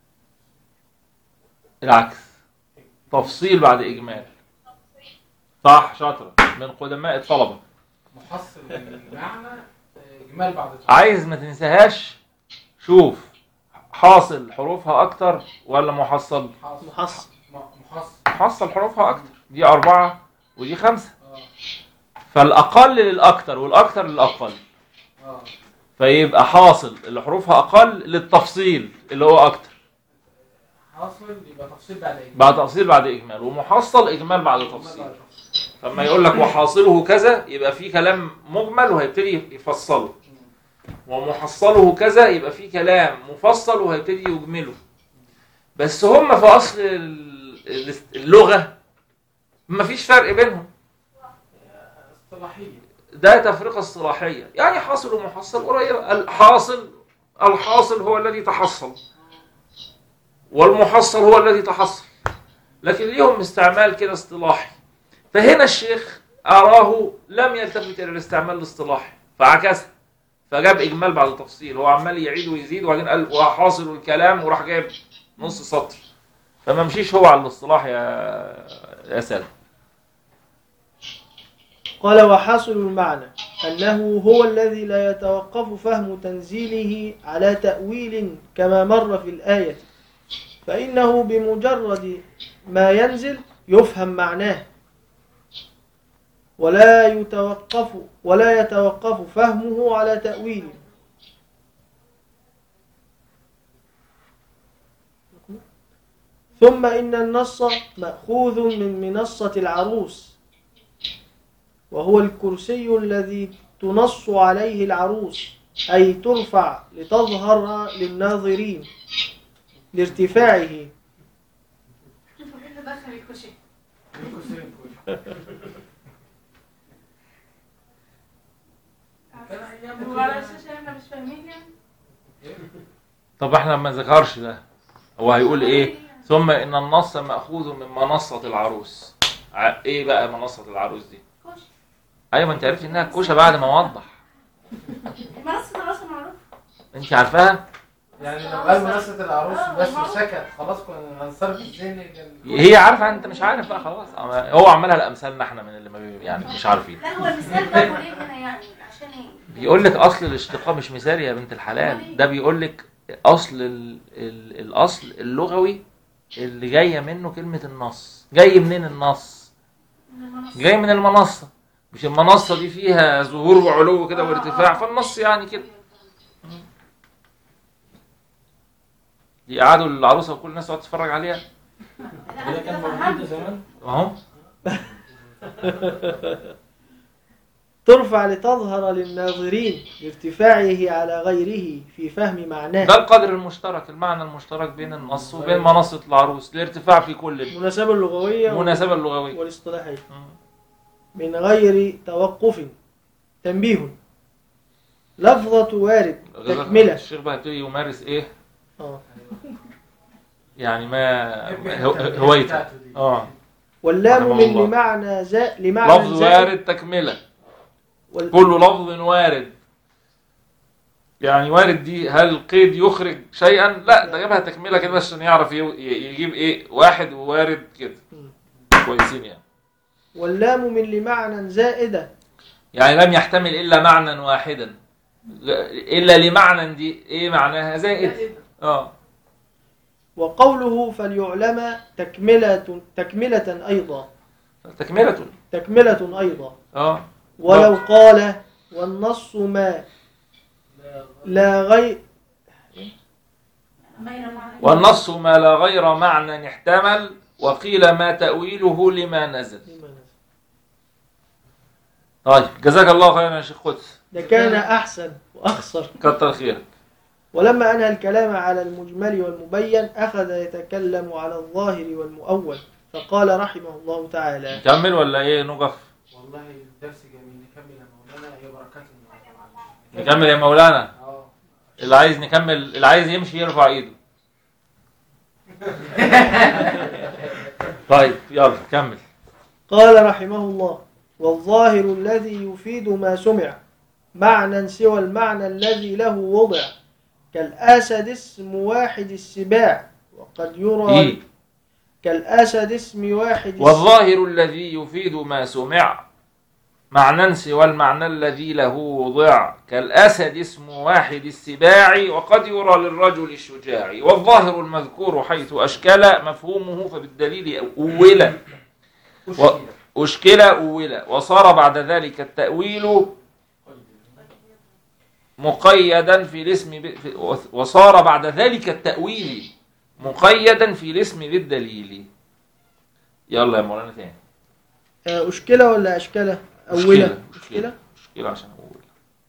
العكس تفصيل بعد اجمال صح شاطره من قدماء الطلبه محصل المعنى آه، اجمال بعد عايز ما تنساهاش شوف حاصل حروفها اكتر ولا محصل محصل محصل. م- محصل محصل حروفها اكتر دي اربعة ودي خمسة اه فالاقل للاكتر والاكتر للاقل اه فيبقى حاصل اللي حروفها اقل للتفصيل اللي هو اكتر حاصل يبقى تفصيل بعد اجمال بعد تفصيل بعد اجمال ومحصل اجمال بعد إجمال تفصيل بعد تفصيل. لما يقول لك وحاصله كذا يبقى في كلام مجمل وهيبتدي يفصله ومحصله كذا يبقى في كلام مفصل وهيبتدي يجمله بس هم في اصل ال- ال- اللغه مفيش فرق بينهم اصطلاحية ده تفرقه اصطلاحيه يعني حاصل ومحصل قريبه الحاصل الحاصل هو الذي تحصل والمحصل هو الذي تحصل لكن ليهم استعمال كده اصطلاحي فهنا الشيخ أراه لم يلتفت إلى الاستعمال الاصطلاحي فعكسه فجاب إجمال بعد تفصيل هو عمال يعيد ويزيد وبعدين قال وحاصل الكلام وراح جايب نص سطر فما مشيش هو على الاصطلاح يا يا سادة قال وحاصل المعنى أنه هو الذي لا يتوقف فهم تنزيله على تأويل كما مر في الآية فإنه بمجرد ما ينزل يفهم معناه ولا يتوقف ولا يتوقف فهمه على تأويله ثم إن النص مأخوذ من منصة العروس وهو الكرسي الذي تنص عليه العروس أي ترفع لتظهر للناظرين لارتفاعه ايه اللي دخل الكشك هو على الشاشة احنا مش فاهمين يعني طب احنا ما ذكرش ده هو هيقول ايه ثم ان النص ماخوذ من منصه العروس ع- ايه بقى منصه العروس دي كشك ايوه ما انت عرفت انها الكوشه بعد ما وضح منصة الرأس معروف انت عارفاها يعني لو قال منصة العروس بس وسكت خلاص كنا هنصرف الذهن كان هي عارفه انت مش عارف بقى خلاص هو عملها لامثالنا احنا من اللي ما بي- يعني مش عارفين لا هو المثال ده ليه هنا يعني عشان ايه؟ بيقول لك اصل الاشتقاق مش مثالي يا بنت الحلال ده بيقول لك اصل ال ال الاصل اللغوي اللي جايه منه كلمه النص جاي منين النص من المنصة. جاي من المنصه مش المنصه دي فيها ظهور وعلو كده وارتفاع فالنص يعني كده يقعدوا العروسه وكل الناس تقعد تتفرج عليها لا، ده كان أنا موجود فهمت. زمان اهو ترفع لتظهر للناظرين لارتفاعه على غيره في فهم معناه ده القدر المشترك المعنى المشترك بين النص وبين منصه العروس الارتفاع في كل المناسبة اللغوية المناسبه اللغويه والاصطلاحية مم. من غير توقف تنبيه لفظة وارد تكملة الشيخ بقى يبتدي يمارس ايه آه. يعني ما هو- هوايته اه واللام رحمه من الله. لمعنى زا لمعنى لفظ زائد وارد تكمله وال... كل لفظ وارد يعني وارد دي هل القيد يخرج شيئا لا ده جابها تكمله كده عشان يعرف ي- ي- يجيب ايه واحد ووارد كده كويسين يعني واللام من لمعنى زائدة يعني لم يحتمل الا معنى واحدا الا لمعنى دي ايه معناها زائد اه وقوله فليعلم تكملة تكملة أيضا تكمله تكملة أيضا اه ولو قال والنص ما لا غير غير معنى والنص ما لا غير معنى احتمل وقيل ما تأويله لما نزل طيب جزاك الله خيرا يا شيخ قدس ده كان أحسن وأخسر كتر خيرك ولما أنهى الكلام على المجمل والمبين أخذ يتكلم على الظاهر والمؤول فقال رحمه الله تعالى نكمل ولا ايه نقف والله الدرس جميل نكمل يا مولانا يا بركات النهارده نكمل يا مولانا اه اللي عايز نكمل اللي عايز يمشي يرفع ايده طيب يلا كمل قال رحمه الله والظاهر الذي يفيد ما سمع معنى سوى المعنى الذي له وضع كالأسد اسم واحد السباع وقد يرى ايه كالأسد اسم واحد السباع والظاهر الذي يفيد ما سمع معنى سوى المعنى الذي له وضع كالأسد اسم واحد السباع وقد يرى للرجل الشجاع والظاهر المذكور حيث أشكل مفهومه فبالدليل أول و- أشكل أول وصار بعد ذلك التأويل مقيدا في الاسم ب... في- وصار بعد ذلك التأويل مقيدا في الاسم بالدليل يلا يا مولانا تاني آه، أشكلة ولا أشكلة أولى مشكلة أشكلة مشكلة عشان أقول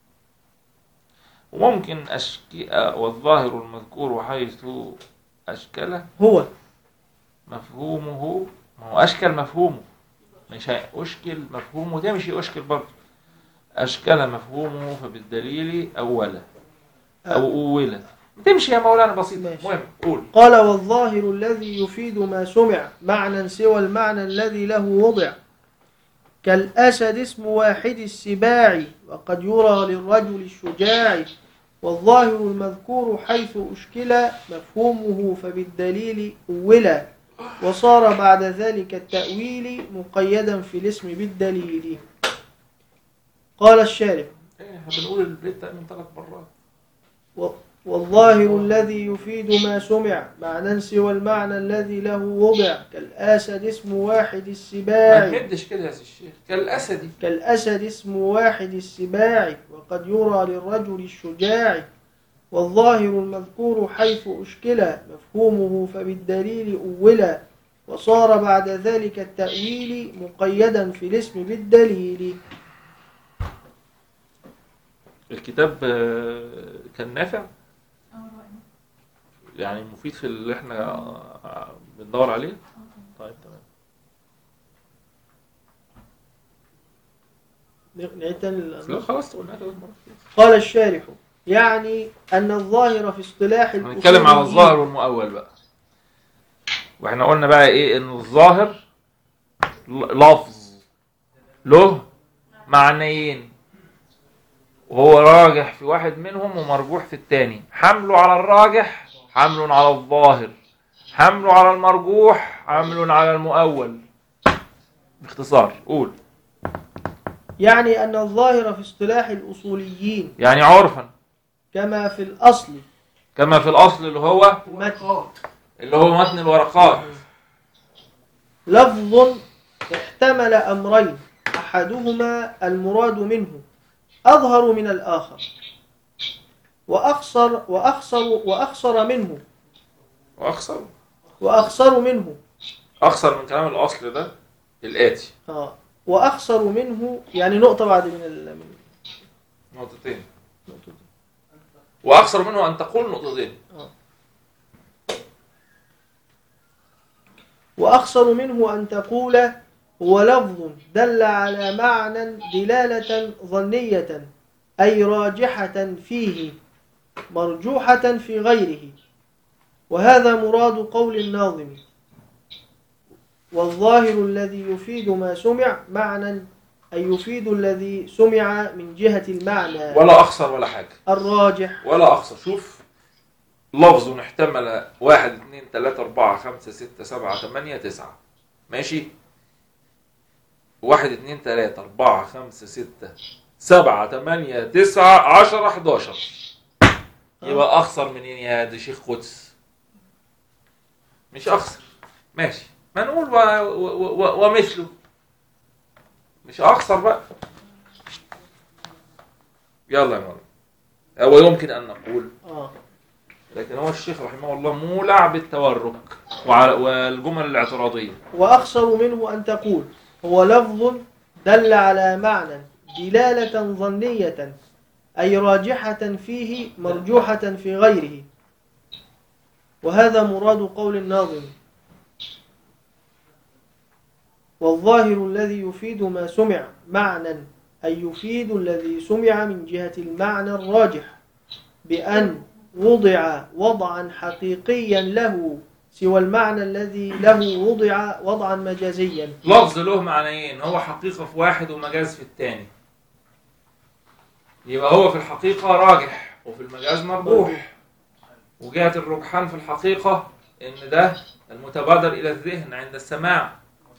وممكن أشكي والظاهر المذكور حيث أشكله هو مفهومه ما هو أشكل مفهومه مش هي- أشكل مفهومه ده مش أشكل برضه أشكل مفهومه فبالدليل أولا أو أولا تمشي يا مولانا بسيط ماشي. مهم قول قال والظاهر الذي يفيد ما سمع معنى سوى المعنى الذي له وضع كالأسد اسم واحد السباع وقد يرى للرجل الشجاع والظاهر المذكور حيث أشكل مفهومه فبالدليل أولا وصار بعد ذلك التأويل مقيدا في الاسم بالدليل قال الشارع ايه احنا بنقول البيت ده من ثلاث مرات والظاهر الذي يفيد ما سمع معنى سوى المعنى الذي له وضع كالأسد اسم واحد ما السباع تمدش كده يا سي الشيخ كالاسدي كالأسد اسم واحد السباع وقد يرى للرجل الشجاع والظاهر المذكور حيث أشكل مفهومه فبالدليل أولا وصار بعد ذلك التأويل مقيدا في الاسم بالدليل الكتاب آه، كان نافع أول رأي. يعني مفيد في اللي احنا آه، بندور عليه طيب تمام نعيد تاني لا الأنصار. خلاص قلنا ثلاث مرات قال الشارح يعني أن الظاهر في اصطلاح هنتكلم على الأصوليين- الظاهر والمؤول بقى واحنا قلنا بقى ايه ان الظاهر ل- لفظ له معنيين وهو راجح في واحد منهم ومرجوح في التاني حمله على الراجح حمل على الظاهر حمله على المرجوح حمل على المؤول باختصار قول يعني أن الظاهر في اصطلاح الأصوليين يعني عرفا كما في الأصل كما في الاصل اللي هو متن اللي هو متن الورقات لفظ احتمل أمرين أحدهما المراد منه أظهر من الآخر وأخصر وأخصر وأخصر منه واخسر وأخصر منه اخسر من كلام الاصل ده الاتي آه وأخصر منه يعني نقطة بعد من ال من نقطتين النقطة دي. واخسر منه ان تقول نقطتين وأخصر منه أن تقول هو لفظ دل على معنى دلالة ظنية أي راجحة فيه مرجوحة في غيره وهذا مراد قول الناظم والظاهر الذي يفيد ما سمع معنى أي يفيد الذي سمع من جهة المعنى ولا اخسر ولا حاجه الراجح ولا اخسر شوف لفظ احتمل واحد اثنين ثلاثة أربعة خمسة ستة سبعة ثمانية تسعة ماشي واحد اثنين ثلاثة أربعة خمسة ستة سبعة ثمانية تسعة عشرة 11 يبقى أخسر منين يا ده شيخ قدس مش أخسر ماشي ما نقول و... و... و... ومثله مش أخسر بقى يلا يا مولانا ويمكن أن نقول آه. لكن هو الشيخ رحمه الله مولع بالتورك وعلى- والجمل الاعتراضية وأخصر منه أن تقول هو لفظ دل على معنى دلالة ظنية أي راجحة فيه مرجوحة في غيره وهذا مراد قول الناظم والظاهر الذي يفيد ما سمع معنى أي يفيد الذي سمع من جهة المعنى الراجح بأن وضع وضعا حقيقيا له سوى المعنى الذي له وضع وضعا مجازيا لفظ له معنيين هو حقيقة في واحد ومجاز في الثاني يبقى هو في الحقيقة راجح وفي المجاز مرجوح وجهة الرجحان في الحقيقة إن ده المتبادر إلى الذهن عند السماع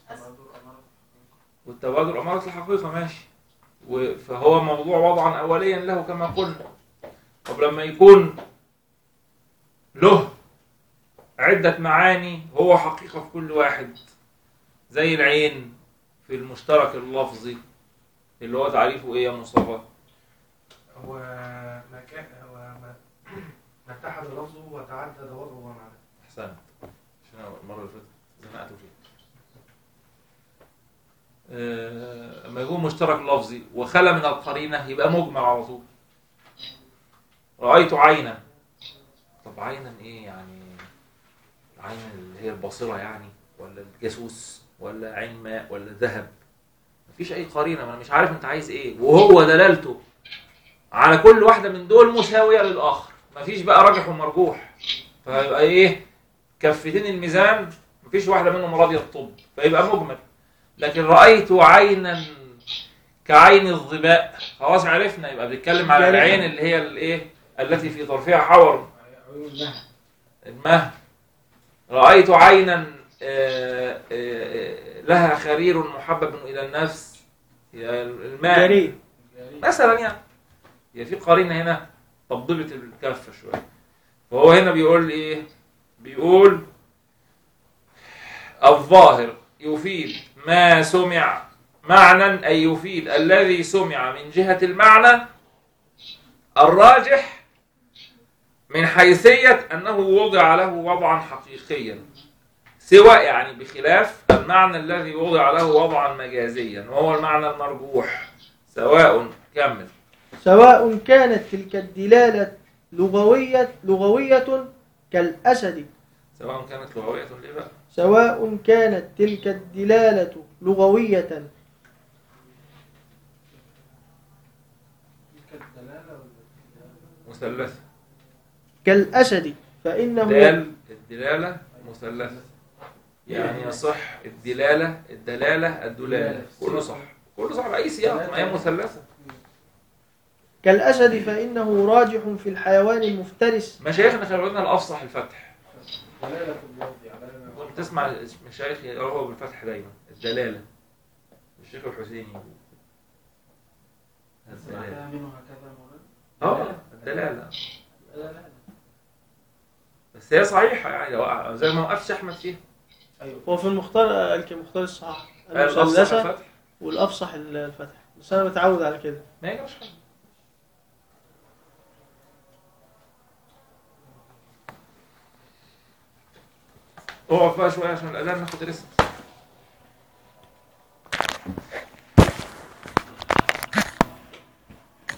والتبادر أمارة الحقيقة ماشي و- فهو موضوع وضعا أوليا له كما قلنا طب لما يكون له عدة معاني هو حقيقة في كل واحد زي العين في المشترك اللفظي اللي هو تعريفه ايه يا مصطفى؟ هو ما كان هو ما ما اتحد لفظه وتعدد وضعه ومعناه احسنت عشان أنا المرة اللي فاتت زنقته فيه آه، لما يكون مشترك لفظي وخلى من القرينة يبقى مجمل على طول رأيت عينا طب عينا ايه يعني العين اللي هي الباصرة يعني ولا الجاسوس ولا عين ماء ولا ذهب مفيش اي قرينة ما انا مش عارف انت عايز ايه وهو دلالته على كل واحدة من دول مساوية للآخر مفيش بقى راجح ومرجوح فيبقى ايه كفتين الميزان مفيش واحده منهم راضيه الطب فيبقى مجمل لكن رايت عينا كعين الظباء خلاص عرفنا يبقى بنتكلم على جارحة. العين اللي هي الايه التي في طرفها حور عيون لها المهد رأيت عينا آه، آه، آه، لها خرير محبب إلى النفس هي الماء جريء مثلا يعني هي في قرينة هنا طببت الكفة شوية فهو هنا بيقول إيه بيقول الظاهر يفيد ما سمع معنى أي يفيد الذي سمع من جهة المعنى الراجح من حيثية أنه وضع له وضعا حقيقيا سواء يعني بخلاف المعنى الذي وضع له وضعا مجازيا وهو المعنى المرجوح سواء كمل سواء كانت تلك الدلالة لغوية لغوية كالأسد سواء كانت لغوية ليه بقى سواء كانت تلك الدلالة لغوية تلك الدلالة مثلثة كالأسد فإنه دال الدلالة مثلثة يعني يصح الدلالة الدلالة الدلالة كله صح كله صح بأي سياق ما هي مثلثة كالأسد فإنه راجح في الحيوان المفترس مشايخنا خلوا لنا الأفصح الفتح دلالة اللفظ على كنت تسمع المشايخ يقرأوا بالفتح دايما الدلالة الشيخ الحسيني الدلالة سمعتها منه هكذا مرة اه الدلالة لا لا لا بس هي صحيحة يعني لو- زي ما وقفش أحمد فيها ايوه هو في المختار المختار الصحاح الأفصح المثلثة الفتح والأفصح الفتح بس أنا متعود على كده ما يجراش حاجة اقعد بقى شوية عشان الأذان ناخد ريست